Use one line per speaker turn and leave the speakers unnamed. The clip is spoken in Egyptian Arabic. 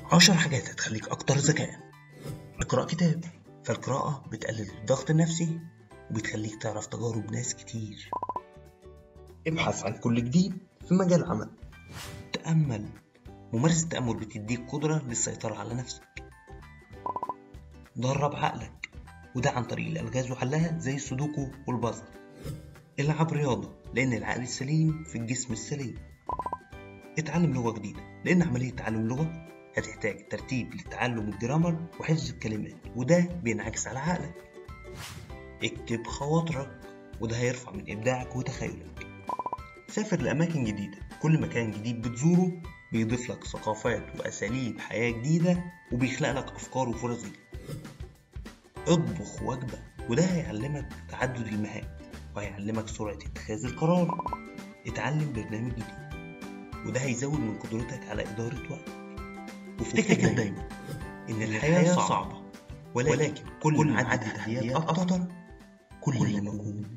عشر حاجات هتخليك أكتر ذكاء اقرأ كتاب فالقراءة بتقلل الضغط النفسي وبتخليك تعرف تجارب ناس كتير ابحث عن كل جديد في مجال عمل تأمل ممارسة التأمل بتديك قدرة للسيطرة على نفسك درب عقلك وده عن طريق الألغاز وحلها زي السودوكو والبازل العب رياضة لأن العقل السليم في الجسم السليم اتعلم لغة جديدة لأن عملية تعلم لغة هتحتاج ترتيب للتعلم الجرامر وحفظ الكلمات وده بينعكس على عقلك اكتب خواطرك وده هيرفع من إبداعك وتخيلك سافر لأماكن جديدة كل مكان جديد بتزوره بيضيف لك ثقافات وأساليب حياة جديدة وبيخلق لك أفكار وفرص جديدة اطبخ وجبة وده هيعلمك تعدد المهام وهيعلمك سرعة اتخاذ القرار اتعلم برنامج جديد وده هيزود من قدرتك على إدارة وقتك وافتكر دايما إن الحياة صعبة ولكن كل ما عدت التحديات أكتر كل ما نكون